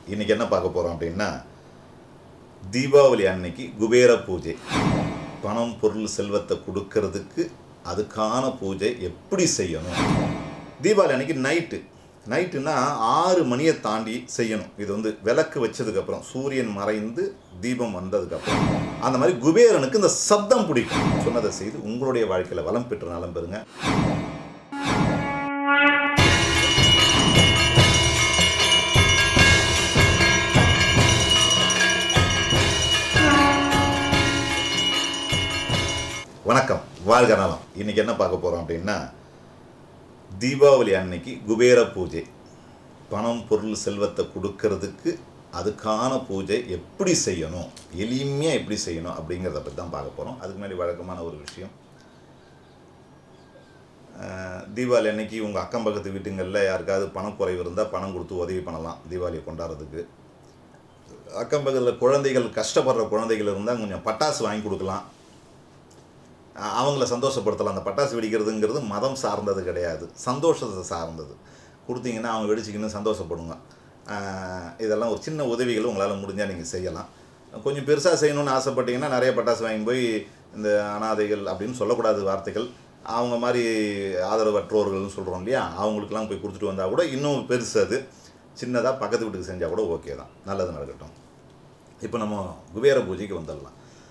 இன்றைக்கி என்ன பார்க்க போகிறோம் அப்படின்னா தீபாவளி அன்னைக்கு குபேர பூஜை பணம் பொருள் செல்வத்தை கொடுக்கறதுக்கு அதுக்கான பூஜை எப்படி செய்யணும் தீபாவளி அன்னைக்கு நைட்டு நைட்டுனா ஆறு மணியை தாண்டி செய்யணும் இது வந்து விளக்கு வச்சதுக்கப்புறம் சூரியன் மறைந்து தீபம் வந்ததுக்கப்புறம் அந்த மாதிரி குபேரனுக்கு இந்த சப்தம் பிடிக்கும் சொன்னதை செய்து உங்களுடைய வாழ்க்கையில் வளம் பெற்று நலம் பெறுங்க வணக்கம் வாழ்க நலம் இன்னைக்கு என்ன பார்க்க போகிறோம் அப்படின்னா தீபாவளி அன்னைக்கு குபேர பூஜை பணம் பொருள் செல்வத்தை கொடுக்கறதுக்கு அதுக்கான பூஜை எப்படி செய்யணும் எளிமையாக எப்படி செய்யணும் அப்படிங்கிறத பற்றி தான் பார்க்க போகிறோம் அதுக்கு முன்னாடி வழக்கமான ஒரு விஷயம் அஹ், தீபாவளி அன்னைக்கு உங்கள் அக்கம் பக்கத்து வீட்டுங்களில் யாருக்காவது பணம் குறைவு இருந்தால் பணம் கொடுத்து உதவி பண்ணலாம் தீபாவளியை கொண்டாடுறதுக்கு அக்கம் பக்கத்தில் குழந்தைகள் கஷ்டப்படுற குழந்தைகள் இருந்தால் கொஞ்சம் பட்டாசு வாங்கி கொடுக்கலாம் அஹ் அவங்கள சந்தோஷப்படுத்தலாம் அந்த பட்டாசு வெடிக்கிறதுங்கிறது மதம் சார்ந்தது கிடையாது சந்தோஷத்தை சார்ந்தது கொடுத்தீங்கன்னா அவங்க வெடிச்சிக்கின்னு சந்தோஷப்படுங்க அஹ் இதெல்லாம் ஒரு சின்ன உதவிகள் உங்களால் முடிஞ்சால் நீங்கள் செய்யலாம் கொஞ்சம் பெருசாக செய்யணும்னு ஆசைப்பட்டீங்கன்னா நிறைய பட்டாசு வாங்கி போய் இந்த அனாதைகள் அப்படின்னு சொல்லக்கூடாது வார்த்தைகள் அவங்க மாதிரி ஆதரவற்றோர்கள்னு சொல்கிறோம் இல்லையா அவங்களுக்கெல்லாம் போய் கொடுத்துட்டு வந்தால் கூட இன்னும் பெருசு அது சின்னதாக பக்கத்து வீட்டுக்கு செஞ்சால் கூட ஓகே தான் நல்லது நடக்கட்டும் இப்போ நம்ம குபேர பூஜைக்கு வந்துடலாம்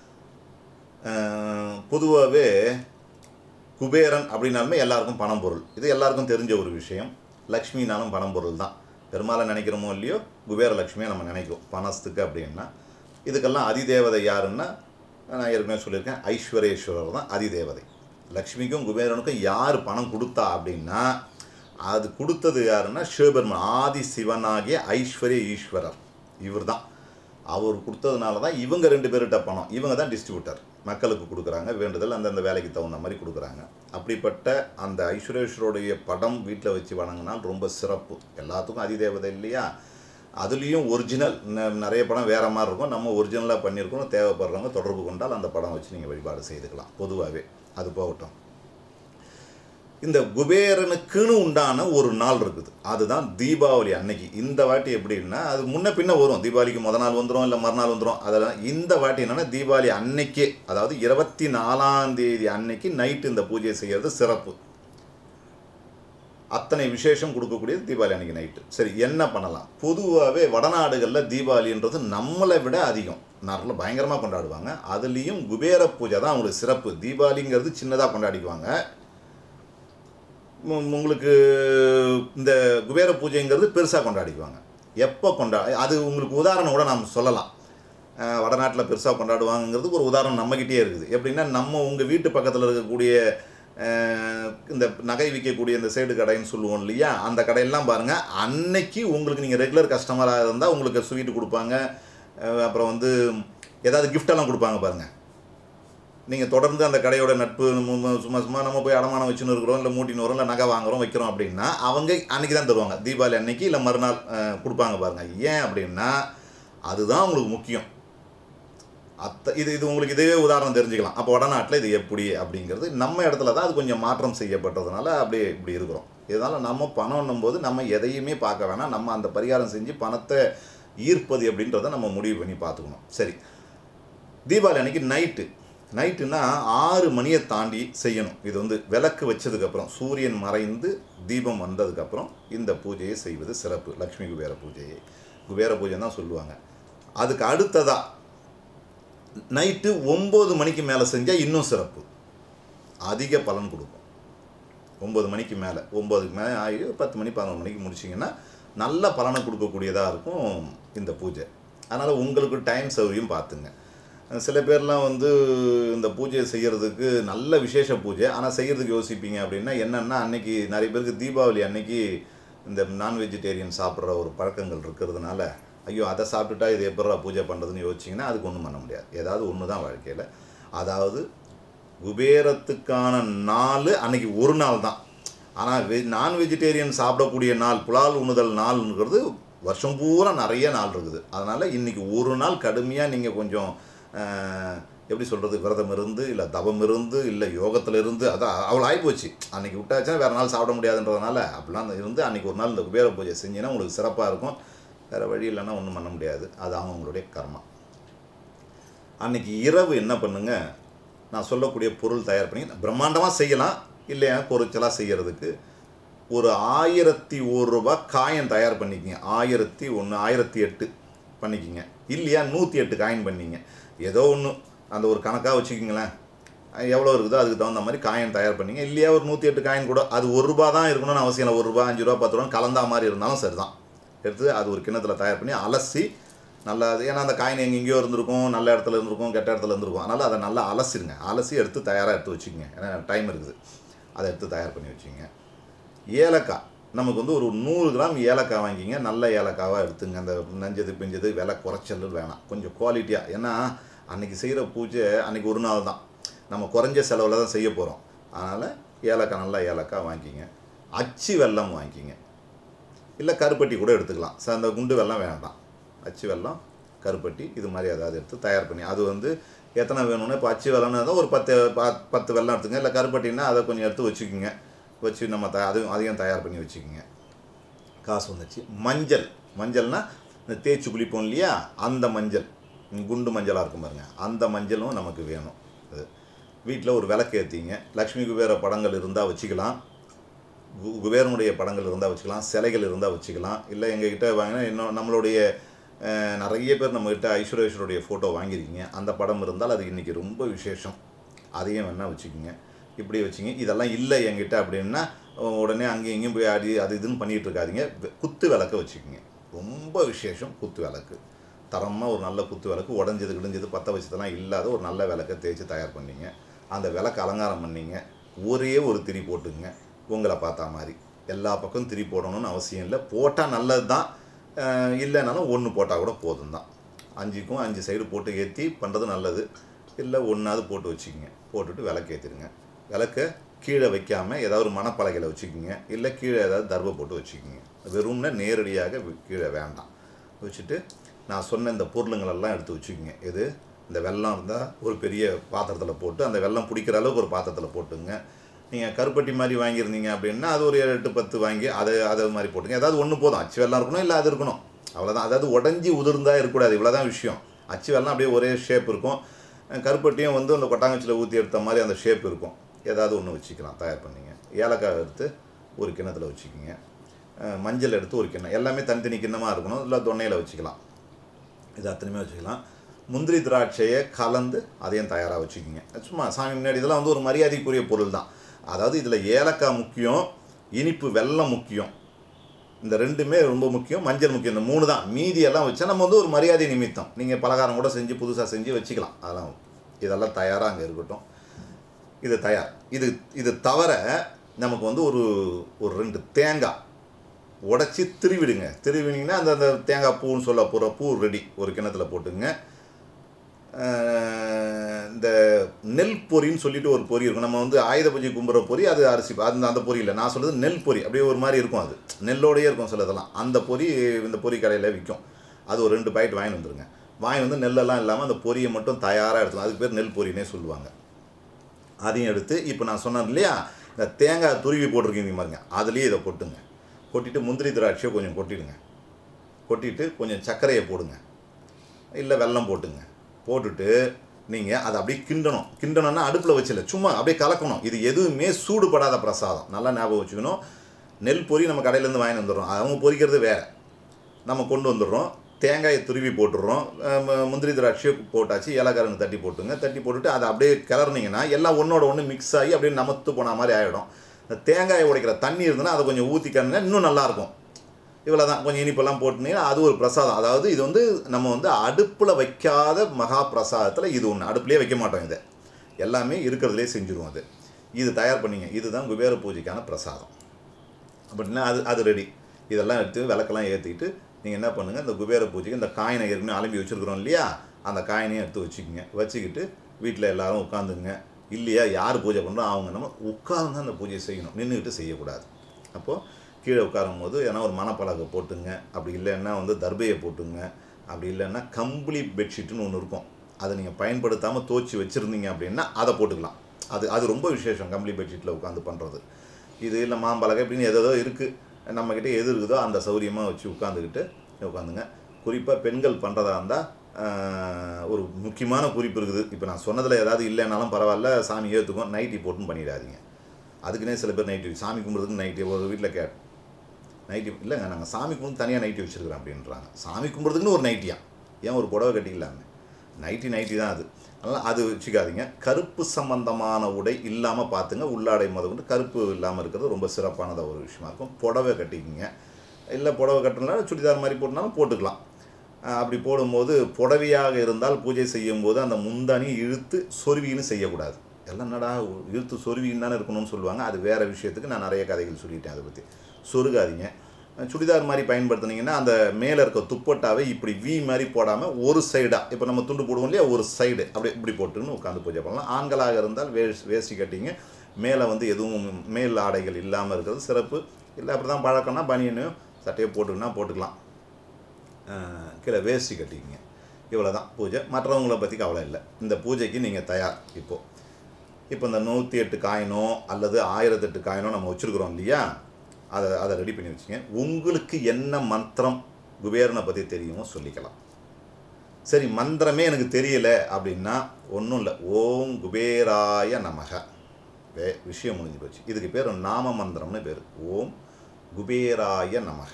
பொதுவாகவே குபேரன் அப்படின்னாலுமே எல்லாருக்கும் பணம் பொருள் இது எல்லாருக்கும் தெரிஞ்ச ஒரு விஷயம் லக்ஷ்மினாலும் பணம் பொருள் தான் பெருமாளை நினைக்கிறோமோ இல்லையோ குபேர லக்ஷ்மியை நம்ம நினைக்கிறோம் பணத்துக்கு அப்படின்னா இதுக்கெல்லாம் அதிதேவதை யாருன்னா நான் ஏற்கனவே சொல்லியிருக்கேன் ஐஸ்வர்யேஸ்வரர் தான் அதிதேவதை லக்ஷ்மிக்கும் குபேரனுக்கும் யார் பணம் கொடுத்தா அப்படின்னா அது கொடுத்தது யாருன்னா சிவபெருமான் ஆதி சிவனாகிய ஐஸ்வர்ய ஈஸ்வரர் இவர் தான் அவர் கொடுத்ததுனால தான் இவங்க ரெண்டு பேர்கிட்ட பணம் இவங்க தான் டிஸ்ட்ரிபியூட்டர் மக்களுக்கு கொடுக்குறாங்க வேண்டுதல் அந்தந்த வேலைக்கு தகுந்த மாதிரி கொடுக்குறாங்க அப்படிப்பட்ட அந்த ஐஸ்வரேஸ்வருடைய படம் வீட்டில் வச்சு வணங்கினால் ரொம்ப சிறப்பு எல்லாத்துக்கும் அதிதேவதை இல்லையா அதுலேயும் ஒரிஜினல் நிறைய படம் வேறு மாதிரி இருக்கும் நம்ம ஒரிஜினலாக பண்ணியிருக்கோம் தேவைப்படுறவங்க தொடர்பு கொண்டால் அந்த படம் வச்சு நீங்கள் வழிபாடு செய்துக்கலாம் பொதுவாகவே அது போகட்டும் இந்த குபேரனுக்குன்னு உண்டான ஒரு நாள் இருக்குது அதுதான் தீபாவளி அன்னைக்கு இந்த வாட்டி எப்படின்னா அது முன்ன பின்ன வரும் தீபாவளிக்கு முத நாள் வந்துடும் இல்லை மறுநாள் வந்துடும் அதெல்லாம் இந்த வாட்டி என்னென்னா தீபாவளி அன்னைக்கே அதாவது இருபத்தி நாலாம் தேதி அன்னைக்கு நைட்டு இந்த பூஜையை செய்கிறது சிறப்பு அத்தனை விசேஷம் கொடுக்கக்கூடியது தீபாவளி அன்னைக்கு நைட்டு சரி என்ன பண்ணலாம் பொதுவாகவே வடநாடுகளில் தீபாவளின்றது நம்மளை விட அதிகம் நல்ல பயங்கரமாக கொண்டாடுவாங்க அதுலேயும் குபேர பூஜை தான் அவங்களுக்கு சிறப்பு தீபாவளிங்கிறது சின்னதாக கொண்டாடிக்குவாங்க உம் உங்களுக்கு இந்த குபேர பூஜைங்கிறது பெருசாக கொண்டாடிக்குவாங்க எப்போ கொண்டா அது உங்களுக்கு உதாரணம் கூட நாம் சொல்லலாம் அஹ் வடநாட்டில் பெருசாக கொண்டாடுவாங்கங்கிறதுக்கு ஒரு உதாரணம் நம்மக்கிட்டே இருக்குது எப்படின்னா நம்ம உங்கள் வீட்டு பக்கத்தில் இருக்கக்கூடிய அஹ், இந்த நகை விற்கக்கூடிய இந்த சைடு கடைன்னு சொல்லுவோம் இல்லையா அந்த கடையெல்லாம் பாருங்கள் அன்னைக்கு உங்களுக்கு நீங்கள் ரெகுலர் கஸ்டமராக இருந்தால் உங்களுக்கு ஸ்வீட்டு கொடுப்பாங்க அஹ் அப்புறம் வந்து ஏதாவது கிஃப்டெல்லாம் கொடுப்பாங்க பாருங்கள் நீங்கள் தொடர்ந்து அந்த கடையோட நட்பு நம்ம ம- சும்மா சும்மா நம்ம போய் அடமானம் வச்சுன்னு இருக்கிறோம் இல்லை மூட்டின்னு வரோம் இல்லை நகை வாங்குறோம் வைக்கிறோம் அப்படின்னா அவங்க அன்னைக்கு தான் தருவாங்க தீபாவளி அன்னைக்கு இல்லை மறுநாள் அஹ், கொடுப்பாங்க பாருங்க ஏன் அப்படின்னா அதுதான் உங்களுக்கு முக்கியம் அத்த இது இது உங்களுக்கு இதுவே உதாரணம் தெரிஞ்சுக்கலாம் அப்போ வடநாட்டில் இது எப்படி அப்படிங்கிறது நம்ம இடத்துல தான் அது கொஞ்சம் மாற்றம் செய்யப்பட்டதுனால அப்படியே இப்படி இருக்கிறோம் இதனால் நம்ம பணம்னும் போது நம்ம எதையுமே பார்க்க வேணாம் நம்ம அந்த பரிகாரம் செஞ்சு பணத்தை ஈர்ப்பது அப்படின்றத நம்ம முடிவு பண்ணி பார்த்துக்கணும் சரி தீபாவளி அன்னைக்கு நைட்டு நைட்டுனா ஆறு மணியை தாண்டி செய்யணும் இது வந்து விளக்கு வச்சதுக்கப்புறம் சூரியன் மறைந்து தீபம் வந்ததுக்கப்புறம் இந்த பூஜையை செய்வது சிறப்பு லக்ஷ்மி குபேர பூஜையை குபேர பூஜை தான் சொல்லுவாங்க அதுக்கு அடுத்ததா நைட்டு ஒம்பது மணிக்கு மேலே செஞ்சால் இன்னும் சிறப்பு அதிக பலன் கொடுக்கும் ஒம்பது மணிக்கு மேலே ஒம்பதுக்கு மேலே ஆகி பத்து மணி பதினொரு மணிக்கு முடிச்சிங்கன்னா நல்ல பலனை கொடுக்கக்கூடியதாக இருக்கும் இந்த பூஜை அதனால் உங்களுக்கு டைம் சௌகரியம் பார்த்துங்க சில பேர்லாம் வந்து இந்த பூஜையை செய்கிறதுக்கு நல்ல விசேஷ பூஜை ஆனால் செய்கிறதுக்கு யோசிப்பீங்க அப்படின்னா என்னென்னா அன்னைக்கு நிறைய பேருக்கு தீபாவளி அன்னைக்கு இந்த நான் வெஜிடேரியன் சாப்பிட்ற ஒரு பழக்கங்கள் இருக்கிறதுனால ஐயோ அதை சாப்பிட்டுட்டா இது எப்படா பூஜை பண்ணுறதுன்னு யோசிச்சிங்கன்னா அதுக்கு ஒன்றும் பண்ண முடியாது ஏதாவது ஒன்று தான் வாழ்க்கையில் அதாவது குபேரத்துக்கான நாள் அன்னைக்கு ஒரு நாள் தான் ஆனால் வெ நான் வெஜிடேரியன் சாப்பிடக்கூடிய நாள் புலால் உண்ணுதல் நாள்ங்கிறது வருஷம் பூரா நிறைய நாள் இருக்குது அதனால் இன்றைக்கி ஒரு நாள் கடுமையாக நீங்கள் கொஞ்சம் அஹ், எப்படி சொல்கிறது விரதம் இருந்து இல்லை தவம் இருந்து இல்லை யோகத்தில் இருந்து அதான் அவ்வளோ ஆகிப்போச்சு அன்றைக்கி விட்டாச்சுன்னா வேறு நாள் சாப்பிட முடியாதுன்றதுனால அப்படிலாம் இருந்து அன்றைக்கி ஒரு நாள் இந்த குபேர பூஜை செஞ்சீங்கன்னா உங்களுக்கு சிறப்பாக இருக்கும் வேறு வழி இல்லைன்னா ஒன்றும் பண்ண முடியாது அது அவங்களுடைய கர்மா அன்னைக்கு இரவு என்ன பண்ணுங்க நான் சொல்லக்கூடிய பொருள் தயார் பண்ணி பிரம்மாண்டமாக செய்யலாம் இல்லையா பொருட்களாக செய்கிறதுக்கு ஒரு ஆயிரத்தி ஒரு ரூபா காயின் தயார் பண்ணிக்கிங்க ஆயிரத்தி ஒன்று ஆயிரத்தி எட்டு பண்ணிக்கிங்க இல்லையா நூற்றி எட்டு காயின் பண்ணிங்க ஏதோ ஒன்று அந்த ஒரு கணக்காக வச்சுக்கிங்களேன் எவ்வளோ இருக்குதோ அதுக்கு தகுந்த மாதிரி காயின் தயார் பண்ணிங்க இல்லையா ஒரு நூற்றி எட்டு காயின் கூட அது ஒரு ரூபா தான் இருக்கணும்னு அவசியம் இல்லை ஒரு ரூபா அஞ்சு ரூபா பத்து ரூபா கலந்தா மாதிரி இருந்தாலும் சரிதான் எடுத்து அது ஒரு கிண்ணத்தில் தயார் பண்ணி அலசி நல்லா அது ஏன்னா அந்த காயின் எங்கே எங்கேயோ இருந்திருக்கும் நல்ல இடத்துல இருந்திருக்கும் கெட்ட இடத்துல இருந்திருக்கும் அதனால் அதை நல்லா அலசிடுங்க அலசி எடுத்து தயாராக எடுத்து வச்சுக்கோங்க ஏன்னா டைம் இருக்குது அதை எடுத்து தயார் பண்ணி வச்சுக்கோங்க ஏலக்காய் நமக்கு வந்து ஒரு நூறு கிராம் ஏலக்காய் வாங்கிங்க நல்ல ஏலக்காவாக எடுத்துங்க அந்த நஞ்சது பிஞ்சது விலை குறைச்சல் வேணாம் கொஞ்சம் குவாலிட்டியாக ஏன்னா அன்றைக்கி செய்கிற பூஜை அன்றைக்கி ஒரு நாள் தான் நம்ம குறைஞ்ச செலவில் தான் செய்ய போகிறோம் அதனால் ஏலக்காய் நல்லா ஏலக்காய் வாங்கிக்கிங்க அச்சு வெல்லம் வாங்கிக்கிங்க இல்லை கருப்பட்டி கூட எடுத்துக்கலாம் ச அந்த குண்டு வெல்லம் வேண்டாம் அச்சு வெல்லம் கருப்பட்டி இது மாதிரி ஏதாவது எடுத்து தயார் பண்ணி அது வந்து எத்தனை வேணும்னா இப்போ அச்சு வெல்லம்னு இருந்தால் ஒரு பத்து ப- பத்து வெல்லம் எடுத்துங்க இல்லை கருப்பட்டின்னா அதை கொஞ்சம் எடுத்து வச்சுக்கோங்க வச்சு நம்ம த அதுவும் அதையும் தயார் பண்ணி வச்சுக்கோங்க காசு வந்துச்சு மஞ்சள் மஞ்சள்னா இந்த தேய்ச்சி குளிப்போம் இல்லையா அந்த மஞ்சள் ம், குண்டு மஞ்சளாக இருக்கும் பாருங்க அந்த மஞ்சளும் நமக்கு வேணும் அது வீட்டில் ஒரு விளக்கு ஏற்றிங்க லக்ஷ்மி குபேர படங்கள் இருந்தால் வச்சுக்கலாம் கு- குபேரனுடைய படங்கள் இருந்தால் வச்சுக்கலாம் சிலைகள் இருந்தால் வச்சுக்கலாம் இல்லை எங்ககிட்ட வாங்கினா இன்னும் நம்மளுடைய அஹ், நிறைய பேர் நம்மகிட்ட ஐஸ்வர்யேஸ்வருடைய ஃபோட்டோ வாங்கியிருக்கீங்க அந்த படம் இருந்தால் அது இன்றைக்கி ரொம்ப விசேஷம் அதையும் வேணால் வச்சுக்கிங்க இப்படி வச்சுங்க இதெல்லாம் இல்லை என்கிட்ட அப்படின்னா அஹ், உடனே அங்கேயும் இங்கேயும் போய் அடி அது இதுன்னு பண்ணிகிட்டு இருக்காதீங்க வெ- குத்து விளக்க வச்சுக்கோங்க ரொம்ப விசேஷம் குத்து விளக்கு தரமாக ஒரு நல்ல குத்து விளக்கு உடஞ்சது கிடஞ்சது பற்ற வச்சதெல்லாம் இல்லாத ஒரு நல்ல விளக்கை தேய்ச்சி தயார் பண்ணீங்க அந்த விளக்கு அலங்காரம் பண்ணீங்க ஒரே ஒரு திரி போட்டுங்க உங்களை பார்த்தா மாதிரி எல்லா பக்கம் திரி போடணும்னு அவசியம் இல்லை போட்டால் நல்லது தான் இல்லைனாலும் ஒன்று போட்டால் கூட போதும் தான் அஞ்சுக்கும் அஞ்சு சைடு போட்டு ஏற்றி பண்ணுறது நல்லது இல்லை ஒன்றாவது போட்டு வச்சுக்கிங்க போட்டுட்டு விளக்கு ஏற்றிடுங்க விளக்க கீழே வைக்காமல் ஏதாவது ஒரு மணப்பலகையில் வச்சுக்கிங்க இல்லை கீழே ஏதாவது தர்பை போட்டு வச்சுக்கிங்க வெறும்னா நேரடியாக வி- கீழே வேண்டாம் வச்சுட்டு நான் சொன்ன இந்த பொருளுங்களெல்லாம் எடுத்து வச்சுக்கிங்க எது இந்த வெல்லம் இருந்தால் ஒரு பெரிய பாத்திரத்தில் போட்டு அந்த வெல்லம் பிடிக்கிற அளவுக்கு ஒரு பாத்திரத்தில் போட்டுங்க நீங்கள் கருப்பட்டி மாதிரி வாங்கியிருந்தீங்க அப்படின்னா அது ஒரு ஏழு எட்டு பத்து வாங்கி அதை அதை மாதிரி போட்டுங்க ஏதாவது ஒன்று போதும் அச்சு வெல்லம் இருக்கணும் இல்லை அது இருக்கணும் அவ்வளோதான் அதாவது உடஞ்சி உதிர்ந்தா இருக்கக்கூடாது இவ்வளோதான் விஷயம் அச்சு வெல்லம் அப்படியே ஒரே ஷேப் இருக்கும் அஹ் கருப்பட்டியும் வந்து அந்த கொட்டாங்கச்சியில் ஊற்றி எடுத்த மாதிரி அந்த ஷேப் இருக்கும் ஏதாவது ஒன்று வச்சுக்கலாம் தயார் பண்ணீங்க ஏலக்காய் எடுத்து ஒரு கிண்ணத்தில் வச்சுக்கிங்க அஹ் மஞ்சள் எடுத்து ஒரு கிண்ணம் எல்லாமே தனித்தனி கிண்ணமாக இருக்கணும் இல்லை தொன்னையில் வச்சுக்கலாம் இது அத்தனையுமே வச்சுக்கலாம் முந்திரி திராட்சையை கலந்து அதையும் தயாராக வச்சுக்கிங்க சும்மா சாமி முன்னாடி இதெல்லாம் வந்து ஒரு மரியாதைக்குரிய பொருள் தான் அதாவது இதில் ஏலக்காய் முக்கியம் இனிப்பு வெல்லம் முக்கியம் இந்த ரெண்டுமே ரொம்ப முக்கியம் மஞ்சள் முக்கியம் இந்த மூணு தான் மீதி எல்லாம் வச்சா நம்ம வந்து ஒரு மரியாதை நிமித்தம் நீங்கள் பலகாரம் கூட செஞ்சு புதுசாக செஞ்சு வச்சுக்கலாம் அதெல்லாம் இதெல்லாம் தயாராக அங்கே இருக்கட்டும் இது தயார் இது இது தவிர நமக்கு வந்து ஒரு ஒரு ரெண்டு தேங்காய் உடச்சி திருவிடுங்க திருவினீங்கன்னா அந்த அந்த தேங்காய் பூன்னு சொல்ல போகிற பூ ரெடி ஒரு கிணத்துல போட்டுங்க அஹ் இந்த நெல் பொரின்னு சொல்லிட்டு ஒரு பொரி இருக்கும் நம்ம வந்து ஆயுத பூஜை கும்புற பொரி அது அரிசி அந்த அந்த பொரி இல்லை நான் சொல்கிறது நெல் பொரி அப்படியே ஒரு மாதிரி இருக்கும் அது நெல்லோடையே இருக்கும் சிலதெல்லாம் அந்த பொரி இந்த பொரி கடையில் விற்கும் அது ஒரு ரெண்டு பாக்கெட் வாங்கி வந்துருங்க வாங்கி வந்து நெல்லெல்லாம் இல்லாமல் அந்த பொரியை மட்டும் தயாராக எடுத்துக்கணும் அதுக்கு பேர் நெல் பொரினே சொல்லுவாங்க அதையும் எடுத்து இப்போ நான் சொன்னேன் இல்லையா இந்த தேங்காய் துருவி போட்டிருக்கீங்க பாருங்க அதுலேயே இதை கொட்டுங்க கொட்டிட்டு முந்திரி திராட்சையை கொஞ்சம் கொட்டிடுங்க கொட்டிட்டு கொஞ்சம் சர்க்கரையை போடுங்க இல்லை வெல்லம் போட்டுங்க போட்டுட்டு நீங்கள் அதை அப்படியே கிண்டணும் கிண்டணும்னா அடுப்பில் வச்சில சும்மா அப்படியே கலக்கணும் இது எதுவுமே சூடுபடாத பிரசாதம் நல்லா ஞாபகம் வச்சுக்கணும் நெல் பொரி நம்ம கடையிலேருந்து வாங்கி வந்துடுறோம் அவங்க பொரிக்கிறது வேறு நம்ம கொண்டு வந்துடுறோம் தேங்காயை துருவி போட்டுடுறோம் அஹ் மு- முந்திரி திராட்சையை போட்டாச்சு ஏலக்காய் ரெண்டு தட்டி போட்டுங்க தட்டி போட்டுட்டு அதை அப்படியே கிளறினீங்கன்னா எல்லாம் ஒன்றோட ஒன்று மிக்ஸ் ஆகி அப்படியே நமத்து போன மாதிரி ஆகிடும் இந்த தேங்காயை உடைக்கிற தண்ணி இருந்ததுன்னா அதை கொஞ்சம் ஊற்றி கண்ணுங்க இன்னும் நல்லாயிருக்கும் இவ்வளோ தான் கொஞ்சம் இனிப்பெல்லாம் போட்டுனீங்கன்னா அது ஒரு பிரசாதம் அதாவது இது வந்து நம்ம வந்து அடுப்பில் வைக்காத மகா பிரசாதத்தில் இது ஒன்று அடுப்புலேயே வைக்க மாட்டோம் இதை எல்லாமே இருக்கிறதுலே செஞ்சுருவோம் அது இது தயார் பண்ணீங்க இதுதான் குபேர பூஜைக்கான பிரசாதம் அப்படின்னா அது அது ரெடி இதெல்லாம் எடுத்து விளக்கெல்லாம் ஏற்றிக்கிட்டு நீங்கள் என்ன பண்ணுங்கள் இந்த குபேர பூஜைக்கு இந்த காயினை ஏற்கனவே அலம்பி வச்சுருக்குறோம் இல்லையா அந்த காயினையும் எடுத்து வச்சுக்கோங்க வச்சுக்கிட்டு வீட்டில் எல்லாரும் உட்காந்துங்க இல்லையா யார் பூஜை பண்ணுறோம் அவங்க நம்ம உட்கார்ந்து அந்த பூஜையை செய்யணும் நின்றுக்கிட்டு செய்யக்கூடாது அப்போது கீழே உட்காரும் போது ஏன்னா ஒரு மணப்பலகை போட்டுங்க அப்படி இல்லைன்னா வந்து தர்பையை போட்டுங்க அப்படி இல்லைன்னா கம்பளி பெட்ஷீட்டுன்னு ஒன்று இருக்கும் அதை நீங்கள் பயன்படுத்தாமல் துவச்சி வச்சுருந்தீங்க அப்படின்னா அதை போட்டுக்கலாம் அது அது ரொம்ப விசேஷம் கம்பளி பெட்ஷீட்டில் உட்காந்து பண்ணுறது இது இல்லை மாம்பலகை இப்படின்னு ஏதோ இருக்குது நம்மக்கிட்ட எது இருக்குதோ அந்த சௌரியமாக வச்சு உட்காந்துக்கிட்டு உட்காந்துங்க குறிப்பாக பெண்கள் பண்ணுறதா இருந்தால் ஒரு முக்கியமான குறிப்பு இருக்குது இப்போ நான் சொன்னதில் ஏதாவது இல்லைனாலும் பரவாயில்ல சாமி ஏற்றுக்கும் நைட்டி போட்டுன்னு பண்ணிடாதீங்க அதுக்குன்னே சில பேர் நைட்டி சாமி கும்பிட்றதுக்கு நைட்டி ஒரு வீட்டில் கே நைட்டி இல்லைங்க நாங்கள் சாமி கும்பிட்டு தனியாக நைட்டி வச்சுருக்கிறோம் அப்படின்றாங்க சாமி கும்பிட்றதுக்குன்னு ஒரு நைட்டியா ஏன் ஒரு புடவை கட்டிக்கலாமே நைட்டி நைட்டி தான் அது அதனால் அது வச்சுக்காதீங்க கருப்பு சம்பந்தமான உடை இல்லாமல் பார்த்துங்க உள்ளாடை முதல்கொண்டு கருப்பு இல்லாமல் இருக்கிறது ரொம்ப சிறப்பானதாக ஒரு விஷயமா இருக்கும் புடவை கட்டிக்கிங்க இல்லை புடவை கட்டினாலும் சுடிதார் மாதிரி போட்டுனாலும் போட்டுக்கலாம் அஹ் அப்படி போடும்போது புடவையாக இருந்தால் பூஜை செய்யும்போது அந்த முந்தானி இழுத்து சொருவின்னு செய்யக்கூடாது எல்லாம் என்னடா இழுத்து சொருவின்னு தானே இருக்கணும்னு சொல்லுவாங்க அது வேறு விஷயத்துக்கு நான் நிறைய கதைகள் சொல்லிட்டேன் அதை பற்றி சொருகாதீங்க சுடிதார் மாதிரி பயன்படுத்துனீங்கன்னா அந்த மேலே இருக்க துப்பட்டாவை இப்படி வி மாதிரி போடாமல் ஒரு சைடாக இப்போ நம்ம துண்டு போடுவோம் இல்லையா ஒரு சைடு அப்படி இப்படி போட்டுன்னு உட்காந்து பூஜை பண்ணலாம் ஆண்களாக இருந்தால் வே வேஷ்டி கட்டிங்க மேலே வந்து எதுவும் மேல் ஆடைகள் இல்லாமல் இருக்கிறது சிறப்பு இல்லை அப்படி தான் பழக்கம்னா பனியனையும் சட்டையை போட்டுக்கினா போட்டுக்கலாம் அஹ் கீழே வேஷ்டி கட்டிக்கிங்க இவ்வளோ தான் பூஜை மற்றவங்கள பற்றி கவலை இல்லை இந்த பூஜைக்கு நீங்கள் தயார் இப்போது இப்போ இந்த நூற்றி எட்டு காயினோ அல்லது ஆயிரத்தெட்டு காயினோ நம்ம வச்சுருக்குறோம் இல்லையா அதை அதை ரெடி பண்ணி வச்சுங்க உங்களுக்கு என்ன மந்திரம் குபேரனை பற்றி தெரியுமோ சொல்லிக்கலாம் சரி மந்திரமே எனக்கு தெரியல அப்படின்னா ஒன்றும் இல்லை ஓம் குபேராய நமக வே விஷயம் முடிஞ்சு போச்சு இதுக்கு பேர் நாம மந்திரம்னு பேர் ஓம் குபேராய நமக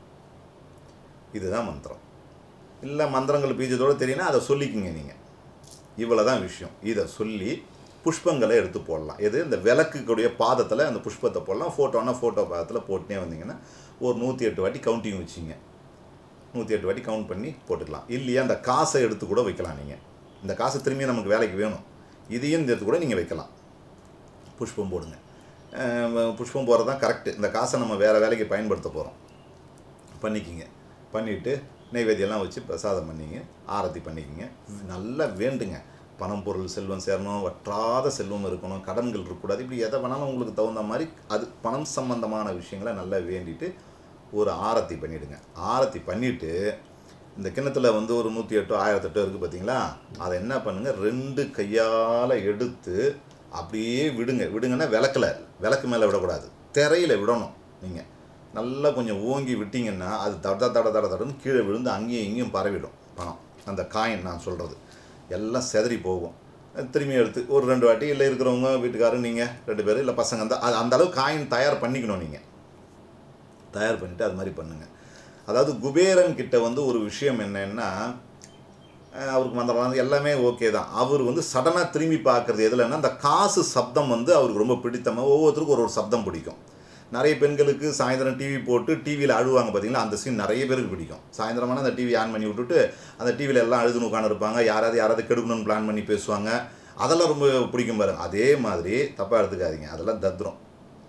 இதுதான் மந்திரம் இல்லை மந்திரங்கள் பீஜத்தோடு தெரியும்னா அதை சொல்லிக்கிங்க நீங்கள் இவ்வளோ தான் விஷயம் இதை சொல்லி புஷ்பங்களை எடுத்து போடலாம் எது இந்த விளக்குக்குடைய பாதத்தில் அந்த புஷ்பத்தை போடலாம் ஃபோட்டோனா ஃபோட்டோ பாதத்தில் போட்டுனே வந்தீங்கன்னா ஒரு நூற்றி எட்டு வாட்டி கவுண்டிங் வச்சிங்க நூற்றி எட்டு வாட்டி கவுண்ட் பண்ணி போட்டுக்கலாம் இல்லையா அந்த காசை எடுத்து கூட வைக்கலாம் நீங்கள் இந்த காசு திரும்பி நமக்கு வேலைக்கு வேணும் இதையும் இந்த எடுத்து கூட நீங்கள் வைக்கலாம் புஷ்பம் போடுங்க அஹ் புஷ்பம் போகிறது தான் கரெக்டு இந்த காசை நம்ம வேறு வேலைக்கு பயன்படுத்த போகிறோம் பண்ணிக்கிங்க பண்ணிவிட்டு நைவேத்தியெல்லாம் வச்சு பிரசாதம் பண்ணிங்க ஆரத்தி பண்ணிக்கிங்க நல்லா வேண்டுங்க பணம் பொருள் செல்வம் சேரணும் வற்றாத செல்வம் இருக்கணும் கடன்கள் இருக்கக்கூடாது இப்படி எதை வேணாலும் உங்களுக்கு தகுந்த மாதிரி அது பணம் சம்பந்தமான விஷயங்களை நல்லா வேண்டிட்டு ஒரு ஆரத்தி பண்ணிவிடுங்க ஆரத்தி பண்ணிவிட்டு இந்த கிண்ணத்தில் வந்து ஒரு நூற்றி எட்டோ ஆயிரத்தெட்டோ இருக்குது பார்த்தீங்களா அதை என்ன பண்ணுங்கள் ரெண்டு கையால் எடுத்து அப்படியே விடுங்க விடுங்கன்னா விளக்கில் விளக்கு மேலே விடக்கூடாது திரையில் விடணும் நீங்கள் நல்லா கொஞ்சம் ஓங்கி விட்டிங்கன்னா அது தட தட தட தடன்னு கீழே விழுந்து அங்கேயும் இங்கேயும் பரவிடும் பணம் அந்த காயின் நான் சொல்கிறது எல்லாம் செதறி போகும் திரும்பி எடுத்து ஒரு ரெண்டு வாட்டி இல்லை இருக்கிறவங்க வீட்டுக்காரர் நீங்கள் ரெண்டு பேர் இல்லை பசங்க அந்த அது அந்த அளவு காயின் தயார் பண்ணிக்கணும் நீங்கள் தயார் பண்ணிவிட்டு அது மாதிரி பண்ணுங்கள் அதாவது குபேரன் கிட்ட வந்து ஒரு விஷயம் என்னன்னா அஹ் அவருக்கு மந்திரம் எல்லாமே ஓகே தான் அவர் வந்து சடனாக திரும்பி பார்க்குறது எதுலன்னா அந்த காசு சப்தம் வந்து அவருக்கு ரொம்ப பிடித்தமாக ஒவ்வொருத்தருக்கும் ஒரு ஒரு சப்தம் பிடிக்கும் நிறைய பெண்களுக்கு சாயந்தரம் டிவி போட்டு டிவியில் அழுவாங்க பார்த்தீங்களா அந்த சீன் நிறைய பேருக்கு பிடிக்கும் சாயந்தரமான அந்த டிவி ஆன் பண்ணி விட்டுட்டு அந்த டிவியில் எல்லாம் அழுதுன்னு உட்காந்துருப்பாங்க யாராவது யாராவது கெடுக்கணும்னு பிளான் பண்ணி பேசுவாங்க அதெல்லாம் ரொம்ப பிடிக்கும் பாருங்க அதே மாதிரி தப்பாக எடுத்துக்காதீங்க அதெல்லாம் தத்ரம்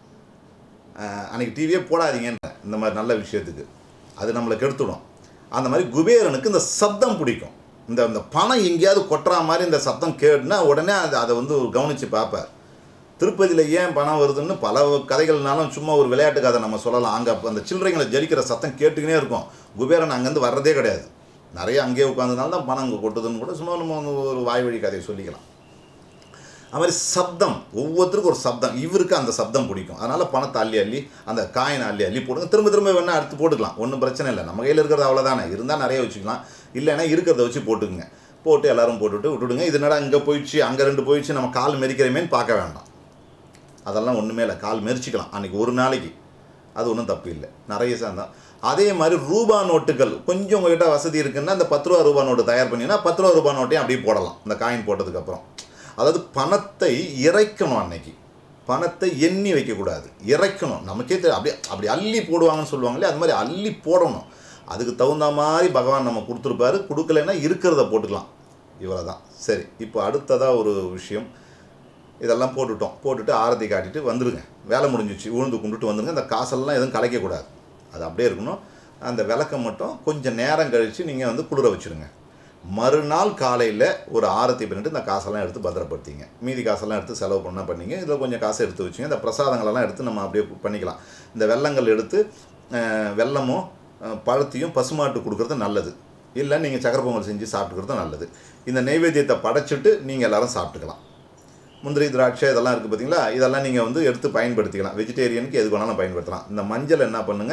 அஹ் அன்னைக்கு டிவியே போடாதீங்கன்ற இந்த மாதிரி நல்ல விஷயத்துக்கு அது நம்மளை கெடுத்துடும் அந்த மாதிரி குபேரனுக்கு இந்த சப்தம் பிடிக்கும் இந்த இந்த பணம் எங்கேயாவது கொட்டுற மாதிரி இந்த சத்தம் கேட்டுனா உடனே அது அதை வந்து கவனித்து பார்ப்பார் திருப்பதியில் ஏன் பணம் வருதுன்னு பல கதைகள்னாலும் சும்மா ஒரு விளையாட்டு கதை நம்ம சொல்லலாம் அங்கே அந்த சில்லறைங்களை ஜலிக்கிற சத்தம் கேட்டுக்கினே இருக்கும் குபேரன் அங்கேருந்து வர்றதே கிடையாது நிறைய அங்கேயே உட்காந்ததுனால தான் பணம் அங்கே கொட்டுதுன்னு கூட சும்மா நம்ம வந்து ஒரு வாய் வழி கதையை சொல்லிக்கலாம் அது மாதிரி சப்தம் ஒவ்வொருத்தருக்கும் ஒரு சப்தம் இவருக்கு அந்த சப்தம் பிடிக்கும் அதனால் பணத்தை அள்ளி அள்ளி அந்த காயினை அள்ளி அள்ளி போடுங்க திரும்ப திரும்ப வேணால் அடுத்து போட்டுக்கலாம் ஒன்றும் பிரச்சனை இல்லை நம்ம கையில் இருக்கிறது அவ்வளோதானே இருந்தால் நிறைய வச்சுக்கலாம் இல்லைன்னா இருக்கிறத வச்சு போட்டுக்குங்க போட்டு எல்லாரும் போட்டுட்டு விட்டுடுங்க இது என்னடா இங்கே போயிடுச்சு அங்கே ரெண்டு போயிடுச்சு நம்ம கால் மெரிக்கிறமேன்னு பார்க்க வேண்டாம் அதெல்லாம் ஒன்றுமே இல்லை கால் மெரிச்சிக்கலாம் அன்றைக்கி ஒரு நாளைக்கு அது ஒன்றும் தப்பு இல்லை நிறைய சேர்ந்தான் அதே மாதிரி ரூபா நோட்டுகள் கொஞ்சம் உங்ககிட்ட வசதி இருக்குன்னா அந்த பத்து ரூபா ரூபா நோட்டு தயார் பண்ணிங்கன்னா பத்து ரூபா ரூபா நோட்டையும் அப்படியே போடலாம் இந்த காயின் போட்டதுக்கப்புறம் அதாவது பணத்தை இறைக்கணும் அன்னைக்கு பணத்தை எண்ணி வைக்கக்கூடாது இறைக்கணும் நமக்கே தெரியும் அப்படியே அப்படி அள்ளி போடுவாங்கன்னு சொல்லுவாங்களே அது மாதிரி அள்ளி போடணும் அதுக்கு தகுந்த மாதிரி பகவான் நம்ம கொடுத்துருப்பாரு கொடுக்கலைன்னா இருக்கிறத போட்டுக்கலாம் இவ்வளோ தான் சரி இப்போ அடுத்ததாக ஒரு விஷயம் இதெல்லாம் போட்டுட்டோம் போட்டுட்டு ஆரத்தி காட்டிட்டு வந்துடுங்க வேலை முடிஞ்சிச்சு உழுந்து கும்பிட்டுட்டு வந்துடுங்க அந்த காசெல்லாம் எதுவும் கலைக்கக்கூடாது அது அப்படியே இருக்கணும் அந்த விளக்கம் மட்டும் கொஞ்சம் நேரம் கழித்து நீங்கள் வந்து குளிர வச்சுருங்க மறுநாள் காலையில் ஒரு ஆரத்தி பண்ணிட்டு இந்த காசெல்லாம் எடுத்து பத்திரப்படுத்திங்க மீதி காசெல்லாம் எடுத்து செலவு பண்ணால் பண்ணீங்க இதில் கொஞ்சம் காசை எடுத்து வச்சுங்க இந்த பிரசாதங்களெல்லாம் எடுத்து நம்ம அப்படியே பண்ணிக்கலாம் இந்த வெள்ளங்கள் எடுத்து அஹ், வெல்லமும் அஹ், பழத்தையும் பசுமாட்டு கொடுக்குறது நல்லது இல்லை நீங்கள் சக்கரை பொங்கல் செஞ்சு சாப்பிட்டுக்கிறது நல்லது இந்த நெய்வேத்தியத்தை படைச்சிட்டு நீங்கள் எல்லாரும் சாப்பிட்டுக்கலாம் முந்திரி திராட்சை இதெல்லாம் இருக்குது பார்த்தீங்களா இதெல்லாம் நீங்கள் வந்து எடுத்து பயன்படுத்திக்கலாம் வெஜிடேரியனுக்கு எது வேணாலும் பயன்படுத்தலாம் இந்த மஞ்சள் என்ன பண்ணுங்கள்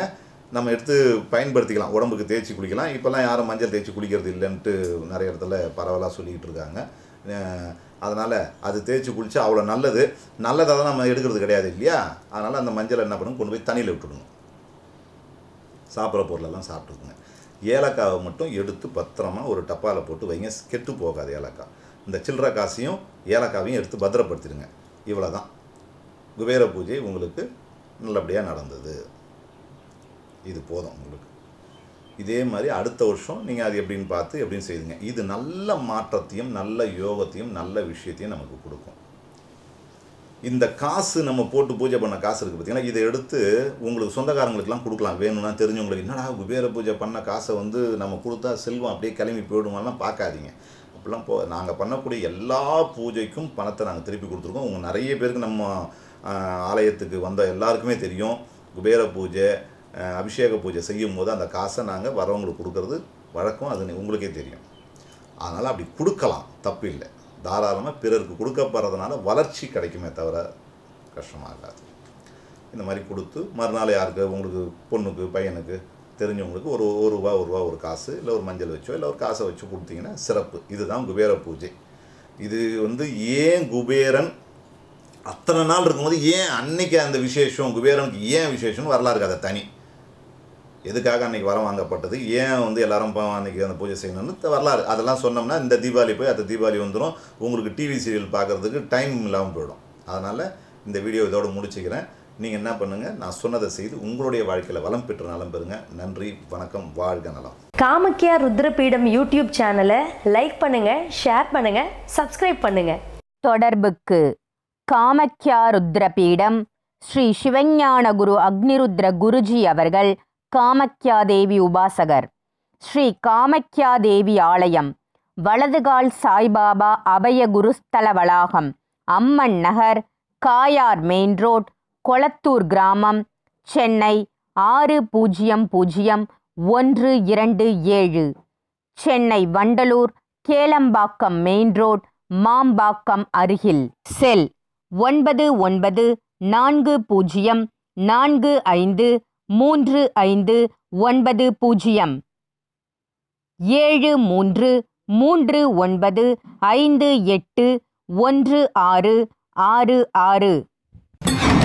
நம்ம எடுத்து பயன்படுத்திக்கலாம் உடம்புக்கு தேய்ச்சி குளிக்கலாம் இப்போல்லாம் யாரும் மஞ்சள் தேய்ச்சி குளிக்கிறது இல்லைன்ட்டு நிறைய இடத்துல பரவலாக சொல்லிக்கிட்டு இருக்காங்க அதனால் அது தேய்ச்சி குளித்தா அவ்வளோ நல்லது நல்லதை தான் நம்ம எடுக்கிறது கிடையாது இல்லையா அதனால் அந்த மஞ்சள் என்ன பண்ணும் கொண்டு போய் தண்ணியில் விட்டுடுங்க சாப்பிட்ற பொருளெல்லாம் சாப்பிட்டுக்குங்க ஏலக்காவை மட்டும் எடுத்து பத்திரமா ஒரு டப்பாவில் போட்டு வைங்க கெட்டு போகாது ஏலக்காய் இந்த சில்லற காசையும் ஏலக்காவையும் எடுத்து பத்திரப்படுத்திடுங்க இவ்வளோ தான் குபேர பூஜை உங்களுக்கு நல்லபடியாக நடந்தது இது போதும் உங்களுக்கு இதே மாதிரி அடுத்த வருஷம் நீங்கள் அது எப்படின்னு பார்த்து எப்படின்னு செய்துங்க இது நல்ல மாற்றத்தையும் நல்ல யோகத்தையும் நல்ல விஷயத்தையும் நமக்கு கொடுக்கும் இந்த காசு நம்ம போட்டு பூஜை பண்ண காசு இருக்குது பார்த்தீங்களா இதை எடுத்து உங்களுக்கு சொந்தக்காரங்களுக்கெல்லாம் கொடுக்கலாம் வேணும்னா தெரிஞ்சவங்களுக்கு என்னடா குபேர பூஜை பண்ண காசை வந்து நம்ம கொடுத்தா செல்வம் அப்படியே கிளம்பி போயிடுமாலாம் பார்க்காதீங்க அப்படிலாம் போ நாங்கள் பண்ணக்கூடிய எல்லா பூஜைக்கும் பணத்தை நாங்கள் திருப்பி கொடுத்துருக்கோம் உங்கள் நிறைய பேருக்கு நம்ம ஆஹ், ஆலயத்துக்கு வந்த எல்லாருக்குமே தெரியும் குபேர பூஜை ஆஹ், அபிஷேக பூஜை செய்யும் போது அந்த காசை நாங்கள் வரவங்களுக்கு கொடுக்கறது வழக்கம் அது நீ- உங்களுக்கே தெரியும் அதனால் அப்படி கொடுக்கலாம் தப்பு இல்லை தாராளமாக பிறருக்கு கொடுக்கப்படுறதுனால வளர்ச்சி கிடைக்குமே தவிர கஷ்டமாகாது இந்த மாதிரி கொடுத்து மறுநாள் யாருக்கு உங்களுக்கு பொண்ணுக்கு பையனுக்கு தெரிஞ்சவங்களுக்கு ஒரு ஒரு ரூபா ஒரு ரூபா ஒரு காசு இல்லை ஒரு மஞ்சள் வச்சோ இல்லை ஒரு காசை வச்சு கொடுத்தீங்கன்னா சிறப்பு இதுதான் குபேர பூஜை இது வந்து ஏன் குபேரன் அத்தனை நாள் இருக்கும்போது ஏன் அன்னைக்கு அந்த விசேஷம் குபேரனுக்கு ஏன் விசேஷம்னு வரலாறு கதை தனி எதுக்காக அன்னைக்கு வரம் வாங்கப்பட்டது ஏன் வந்து எல்லாரும் இப்போ அன்னைக்கு அந்த பூஜை செய்யணும்னு த- வரலாறு அதெல்லாம் சொன்னோம்னா இந்த தீபாவளி போய் அடுத்த தீபாவளி வந்துடும் உங்களுக்கு டிவி சீரியல் பார்க்குறதுக்கு டைம் இல்லாமல் போயிடும் அதனால் இந்த வீடியோ இதோட முடிச்சுக்கிறேன் நீங்கள் என்ன பண்ணுங்கள் நான் சொன்னதை செய்து உங்களுடைய வாழ்க்கையில் வளம் பெற்று நலம் பெறுங்க நன்றி வணக்கம் வாழ்க நலம் காமக்கியா ருத்ரபீடம் யூடியூப் சேனலை லைக் பண்ணுங்க ஷேர் பண்ணுங்க சப்ஸ்கிரைப் பண்ணுங்க தொடர்புக்கு காமக்யா ருத்ரபீடம் ஸ்ரீ சிவஞான குரு அக்னிருத்ர குருஜி அவர்கள் காமக்யா தேவி உபாசகர் ஸ்ரீ காமக்யா தேவி ஆலயம் வலதுகால் சாய்பாபா அபய குருஸ்தல வளாகம் அம்மன் நகர் காயார் மெயின் ரோட் கொளத்தூர் கிராமம் சென்னை ஆறு பூஜ்ஜியம் பூஜ்ஜியம் ஒன்று இரண்டு ஏழு சென்னை வண்டலூர் கேளம்பாக்கம் மெயின் ரோட் மாம்பாக்கம் அருகில் செல் ஒன்பது ஒன்பது நான்கு பூஜ்ஜியம் நான்கு ஐந்து மூன்று ஐந்து ஒன்பது பூஜ்ஜியம் ஏழு மூன்று மூன்று ஒன்பது ஐந்து எட்டு ஒன்று ஆறு ஆறு ஆறு